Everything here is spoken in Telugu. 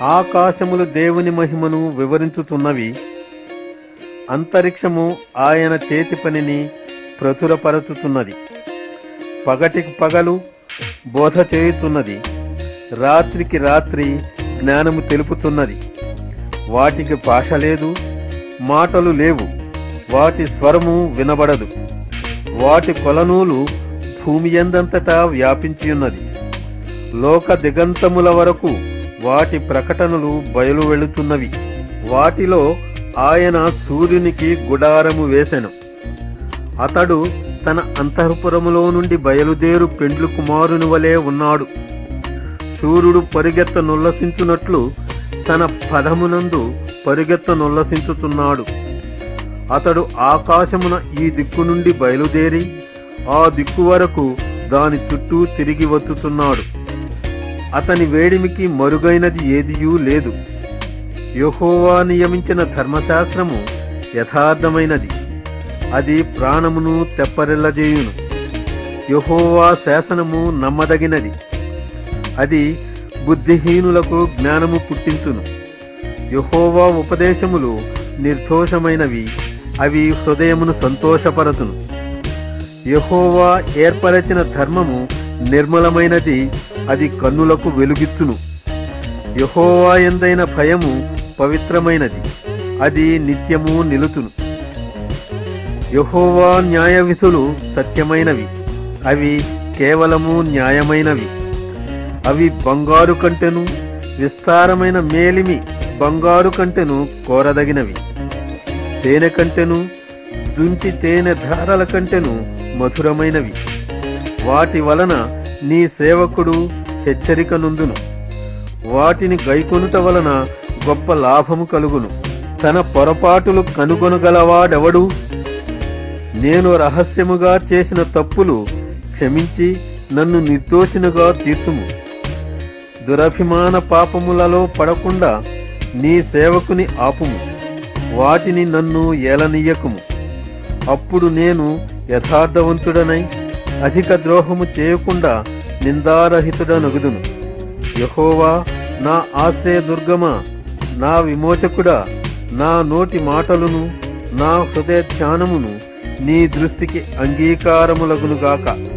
ఆకాశములు దేవుని మహిమను వివరించుతున్నవి అంతరిక్షము ఆయన చేతి పనిని ప్రచురపరచుతున్నది పగటికి పగలు బోధ చేయుతున్నది రాత్రికి రాత్రి జ్ఞానము తెలుపుతున్నది వాటికి భాష లేదు మాటలు లేవు వాటి స్వరము వినబడదు వాటి కొలనూలు భూమి ఎందంతటా వ్యాపించియున్నది లోక దిగంతముల వరకు వాటి ప్రకటనలు బయలు వెళుతున్నవి వాటిలో ఆయన సూర్యునికి గుడారము వేసెను అతడు తన అంతఃపురములో నుండి బయలుదేరు పెండ్లు కుమారుని వలె ఉన్నాడు సూర్యుడు పరిగెత్త నొల్లసించున్నట్లు తన పదమునందు పరిగెత్త నొల్లసించుతున్నాడు అతడు ఆకాశమున ఈ దిక్కు నుండి బయలుదేరి ఆ దిక్కు వరకు దాని చుట్టూ తిరిగి వచ్చుతున్నాడు అతని వేడిమికి మరుగైనది ఏదియూ లేదు యెహోవా నియమించిన ధర్మశాస్త్రము యథార్థమైనది అది ప్రాణమును తెప్పరిల్లజేయును యెహోవా శాసనము నమ్మదగినది అది బుద్ధిహీనులకు జ్ఞానము పుట్టించును యెహోవా ఉపదేశములు నిర్దోషమైనవి అవి హృదయమును సంతోషపరచును యెహోవా ఏర్పరచిన ధర్మము నిర్మలమైనది అది కన్నులకు వెలుగిచ్చును యెహోవా ఎందైన భయము పవిత్రమైనది అది నిత్యము నిలుచును యెహోవా న్యాయ విధులు సత్యమైనవి అవి కేవలము న్యాయమైనవి అవి బంగారు కంటెను విస్తారమైన మేలిమి బంగారు కంటెను కోరదగినవి తేనె కంటెను దుంటి తేనె ధారల కంటెను మధురమైనవి వాటి వలన నీ సేవకుడు హెచ్చరిక నుందును వాటిని గైకొనుట వలన గొప్ప లాభము కలుగును తన పొరపాటులు కనుగొనగలవాడెవడు నేను రహస్యముగా చేసిన తప్పులు క్షమించి నన్ను నిర్దోషినుగా తీర్చుము దురభిమాన పాపములలో పడకుండా నీ సేవకుని ఆపుము వాటిని నన్ను ఏలనీయకుము అప్పుడు నేను యథార్థవంతుడనై అధిక ద్రోహము చేయకుండా నిందారహితుడనగుదును యహోవా నా ఆశ్రయ దుర్గమా నా విమోచకుడా నా నోటి మాటలును నా హృదయ ధ్యానమును నీ దృష్టికి అంగీకారములగునుగాక